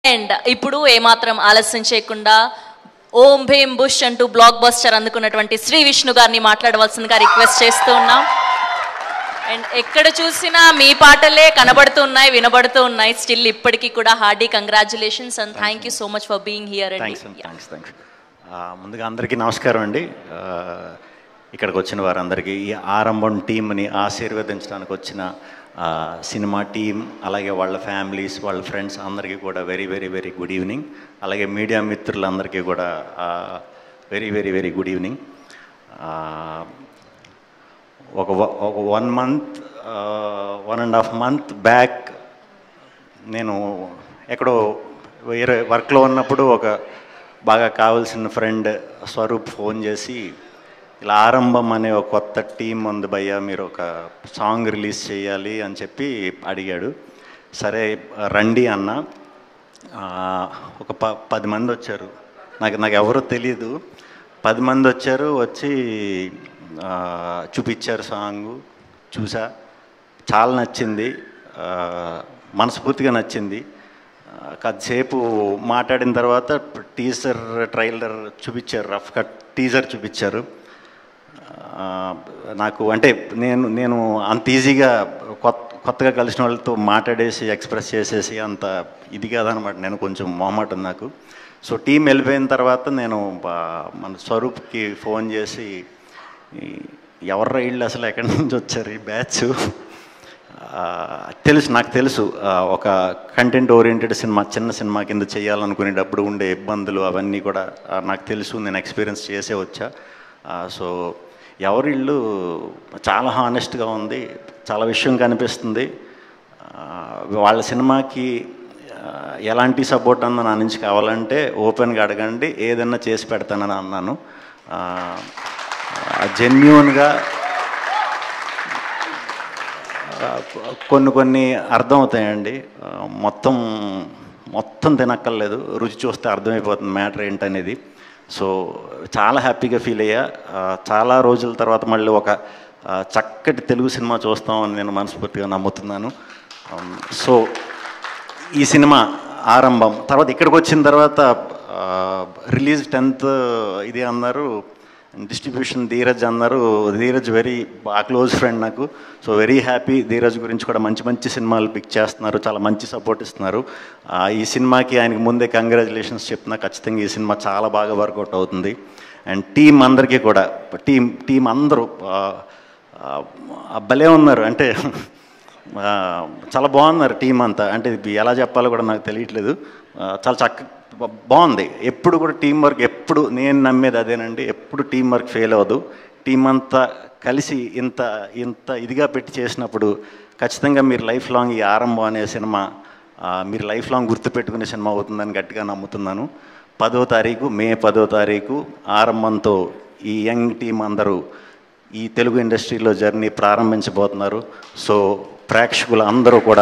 And ఇప్పుడు ఏమాత్రం ఆలస్యం చేయకుండా ఓం భీమ్ బుష్ అంటూ బ్లాక్ బస్టర్ అందుకున్నటువంటి శ్రీ విష్ణు గారిని మాట్లాడవలసిందిగా రిక్వెస్ట్ చేస్తూ ఉన్నాం అండ్ ఎక్కడ చూసినా మీ పాటలే కనబడుతూ ఉన్నాయి వినబడుతూ ఉన్నాయి స్టిల్ ఇప్పటికీ కూడా hearty congratulations and thank you so much for being here thanks అండి థ్యాంక్స్ థ్యాంక్స్ ముందుగా అందరికీ నమస్కారం అండి ఆ, ఇక్కడికి వచ్చిన వారందరికీ ఈ ఆరంభం టీంని ఆశీర్వదించడానికి వచ్చిన ఆ, సినిమా టీం అలాగే వాళ్ళ ఫ్యామిలీస్ వాళ్ళ ఫ్రెండ్స్ అందరికీ కూడా very very very good evening అలాగే మీడియా మిత్రులందరికీ కూడా very very very good evening ఒక వ- ఒక one month one and half month back నేను ఎక్కడో వేరే వర్క్లో ఉన్నప్పుడు ఒక బాగా కావాల్సిన ఫ్రెండ్ స్వరూప్ ఫోన్ చేసి ఇలా ఆరంభం అనే ఒక కొత్త టీం ఉంది భయ్య మీరు ఒక సాంగ్ రిలీజ్ చేయాలి అని చెప్పి అడిగాడు సరే రండి అన్న ఆ, ఒక ప పది మంది వచ్చారు నాకు నాకు ఎవరో తెలియదు పది మంది వచ్చారు వచ్చి ఆ, చూపించారు సాంగ్ చూసా చాలా నచ్చింది ఆ, మనస్ఫూర్తిగా నచ్చింది ఆ, కాసేపు మాట్లాడిన తర్వాత టీజర్ ట్రైలర్ చూపించారు రఫ్ కట్ టీజర్ చూపించారు ఆ, నాకు అంటే నేను నేను అంత ఈజీగా కొత్త కొత్తగా కలిసిన వాళ్ళతో మాట్లాడేసి ఎక్స్ప్రెస్ చేసేసి అంత ఇది కాదనమాట నేను కొంచెం మొహమాటం నాకు సో టీం వెళ్ళిపోయిన తర్వాత నేను బా- మన స్వరూప్కి ఫోన్ చేసి ఈ- ఎవర్రా వీళ్ళు అసలు ఎక్కడి నుంచి వచ్చారు ఈ బ్యాచ్ ఆ, తెలుసు నాకు తెలుసు ఆ, ఒక కంటెంట్ ఓరియంటెడ్ సినిమా చిన్న సినిమా కింద చేయాలనుకునేటప్పుడు ఉండే ఇబ్బందులు అవన్నీ కూడా ఆ, నాకు తెలుసు నేను ఎక్స్పీరియన్స్ చేసే వచ్చా ఆ, సో ఎవరిళ్ళు చాలా హానెస్ట్గా ఉంది చాలా విషయం కనిపిస్తుంది ఆ, వాళ్ళ సినిమాకి ఆ, ఎలాంటి సపోర్ట్ అన్న నా నుంచి కావాలంటే ఓపెన్గా అడగండి ఏదన్నా చేసి పెడతానని అన్నాను జెన్యున్గా కొన్ని కొన్ని అర్థమవుతాయండి ఆ, మొత్తం మొత్తం తినక్కర్లేదు రుచి చూస్తే అర్థమైపోతుంది మ్యాటర్ ఏంటనేది సో చాలా హ్యాపీగా ఫీల్ అయ్యా ఆ, చాలా రోజుల తర్వాత మళ్ళీ ఒక ఆ, చక్కటి తెలుగు సినిమా చూస్తామని నేను మనస్ఫూర్తిగా నమ్ముతున్నాను ఆమ్, సో ఈ సినిమా ఆరంభం తర్వాత ఇక్కడికి వచ్చిన తర్వాత రిలీజ్ టెన్త్ ఇది అన్నారు డిస్ట్రిబ్యూషన్ ధీరజ్ అన్నారు ధీరజ్ వెరీ బాగా క్లోజ్ ఫ్రెండ్ నాకు సో వెరీ హ్యాపీ ధీరజ్ గురించి కూడా మంచి మంచి సినిమాలు పిక్ చేస్తున్నారు చాలా మంచి సపోర్ట్ ఇస్తున్నారు ఆ, ఈ సినిమాకి ఆయనకి ముందే కంగ్రాచులేషన్స్ చెప్తున్నా ఖచ్చితంగా ఈ సినిమా చాలా బాగా వర్కౌట్ అవుతుంది అండ్ టీం అందరికీ కూడా టీం టీం అందరూ ఆ, ఆ, భలే ఉన్నారు అంటే ఆ, చాలా బాగున్నారు టీం అంతా అంటే ఇది ఎలా చెప్పాలో కూడా నాకు తెలియట్లేదు ఆ, చాలా చక్క బా- బాగుంది ఎప్పుడు కూడా టీం వర్క్ ఎప్పుడు నేను నమ్మేది అదేనండి ఎప్పుడు టీం వర్క్ ఫెయిల్ అవ్వదు టీం అంతా కలిసి ఇంత ఇంత ఇదిగా పెట్టి చేసినప్పుడు ఖచ్చితంగా మీరు లైఫ్ లాంగ్ ఈ ఆరంభం అనే సినిమా ఆ, మీరు లైఫ్ లాంగ్ గుర్తుపెట్టుకునే సినిమా అవుతుందని గట్టిగా నమ్ముతున్నాను పదో తారీఖు మే పదో తారీఖు ఆరంభంతో ఈ యంగ్ టీం అందరూ ఈ తెలుగు ఇండస్ట్రీలో జర్నీ ప్రారంభించబోతున్నారు సో ప్రేక్షకులు అందరూ కూడా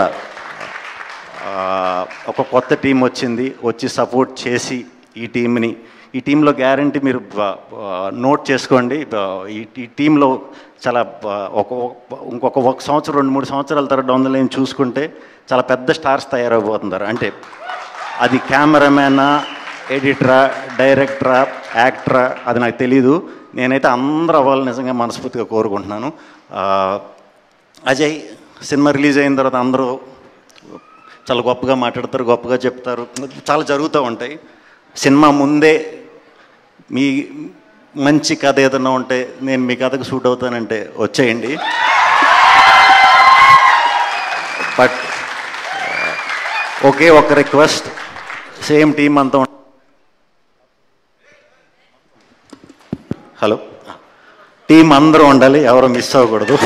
ఆ, ఒక కొత్త టీం వచ్చింది వచ్చి సపోర్ట్ చేసి ఈ టీంని ఈ టీంలో గ్యారంటీ మీరు బ- బ- నోట్ చేసుకోండి బ- ఈ ఈ టీంలో చాలా బ- ఒక ఒక- ఇంకొక ఒక సంవత్సరం రెండు మూడు సంవత్సరాల తర్వాత డౌన్ ద లైన్ చూసుకుంటే చాలా పెద్ద స్టార్స్ తయారైపోతున్నారు అంటే అది కెమెరామ్యానా ఎడిటరా డైరెక్టరా యాక్టరా అది నాకు తెలీదు నేనైతే అందరూ అవ్వాలని నిజంగా మనస్ఫూర్తిగా కోరుకుంటున్నాను ఆ, అజయ్ సినిమా రిలీజ్ అయిన తర్వాత అందరూ చాలా గొప్పగా మాట్లాడతారు గొప్పగా చెప్తారు చాలా జరుగుతూ ఉంటాయి సినిమా ముందే మీ మంచి కథ ఏదైనా ఉంటే నేను మీ కథకు సూట్ అవుతానంటే వచ్చేయండి బట్ ఒకే ఒక రిక్వెస్ట్ సేమ్ టీం అంతా ఉం- హలో టీం అందరూ ఉండాలి ఎవరు మిస్ అవ్వకూడదు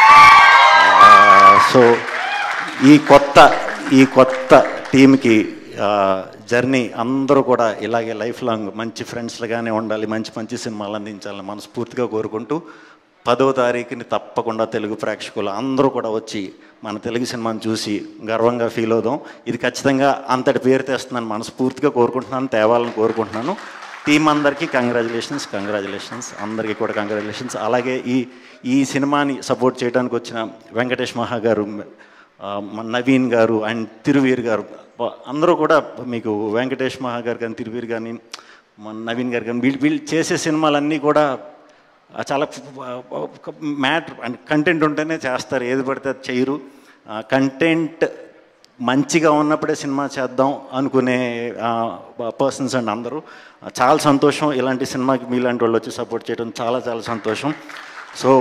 సో ఈ కొత్త ఈ కొత్త టీంకి జర్నీ అందరూ కూడా ఇలాగే లైఫ్ లాంగ్ మంచి ఫ్రెండ్స్లుగానే ఉండాలి మంచి మంచి సినిమాలు అందించాలని మనస్ఫూర్తిగా కోరుకుంటూ పదో తారీఖుని తప్పకుండా తెలుగు ప్రేక్షకులు అందరూ కూడా వచ్చి మన తెలుగు సినిమాని చూసి గర్వంగా ఫీల్ అవుదాం ఇది ఖచ్చితంగా అంతటి పేరు తెస్తుందని మనస్ఫూర్తిగా కోరుకుంటున్నాను తేవాలని కోరుకుంటున్నాను టీం అందరికీ కంగ్రాచులేషన్స్ కంగ్రాచులేషన్స్ అందరికీ కూడా కంగ్రాచులేషన్స్ అలాగే ఈ ఈ సినిమాని సపోర్ట్ చేయడానికి వచ్చిన వెంకటేష్ మహా గారు ఆ, మన నవీన్ గారు అండ్ తిరువీర్ గారు ప- అందరూ కూడా మీకు వెంకటేష్ మహా గారు కానీ తిరువీర్ కానీ మన నవీన్ గారు కానీ వీళ్ళు వీళ్ళు చేసే సినిమాలన్నీ కూడా ఆ, చాలా మ్యాటర్ అండ్ కంటెంట్ ఉంటేనే చేస్తారు ఏది పడితే అది చేయరు కంటెంట్ మంచిగా ఉన్నప్పుడే సినిమా చేద్దాం అనుకునే పర్సన్స్ అండ్ అందరూ ఆ, చాలా సంతోషం ఇలాంటి సినిమాకి మీలాంటి వాళ్ళు వచ్చి సపోర్ట్ చేయడం చాలా చాలా సంతోషం సో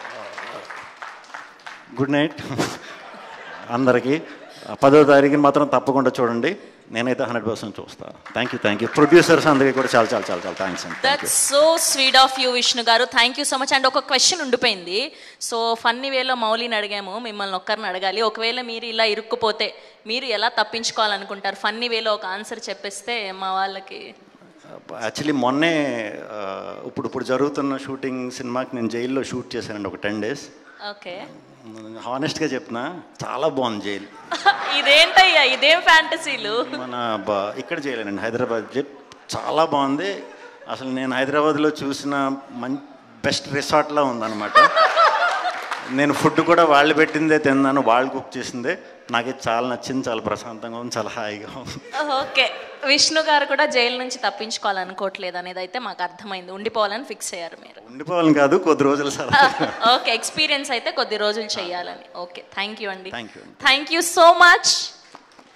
గుడ్ నైట్ అందరికీ ఆ, పదో తారీఖుని మాత్రం తప్పకుండా చూడండి నేనైతే హండ్రెడ్ పర్సెంట్ చూస్తాను thank you thank you producers అందరికీ కూడా చాలా చాలా చాలా చాలా థ్యాంక్స్ అండి thank you that's so sweet of you Vishnu గారు thank you so much and ఒక క్వశ్చన్ ఉండిపోయింది సో ఫన్నీ వేలో మౌలిని అడిగాము మిమ్మల్ని ఒక్కరిని అడగాలి ఒకవేళ మీరు ఇలా ఇరుక్కుపోతే మీరు ఎలా తప్పించుకోవాలనుకుంటారు ఫన్నీ వేలో ఒక ఆన్సర్ చెప్పేస్తే మా వాళ్ళకి యాక్చువల్లీ మొన్నే ఆ, ఇప్పుడు ఇప్పుడు జరుగుతున్న షూటింగ్ సినిమాకి నేను జైల్లో షూట్ చేశానండి ఒక టెన్ డేస్ ఓకే హానెస్ట్గా చెప్పిన చాలా బాగుంది జైలు ఇదేంటయ్యా ఇదేం ఫ్యాంటసీలు మన బ- ఇక్కడ చేయలేనండి హైదరాబాద్ జై- చాలా బాగుంది అసలు నేను హైదరాబాద్లో చూసిన మం బెస్ట్ రిసార్ట్లా ఉందన్నమాట నేను ఫుడ్ కూడా వాళ్ళు పెట్టిందే తిన్నాను వాళ్ళు కుక్ చేసిందే నాకైతే చాలా నచ్చింది చాలా ప్రశాంతంగా ఉంది చాలా హాయిగా ఉంది ఓకే విష్ణు గారు కూడా జైలు నుంచి తప్పించుకోవాలనుకోవట్లేదు అనేది అయితే మాకు అర్థమైంది ఉండిపోవాలని ఫిక్స్ అయ్యారు మీరు ఉండిపోవాలని కాదు కొద్ది రోజులు సార్ ఓకే ఎక్స్పీరియన్స్ అయితే కొద్ది రోజులు చేయాలని ఓకే థ్యాంక్ యూ అండి Thank you. Thank you so much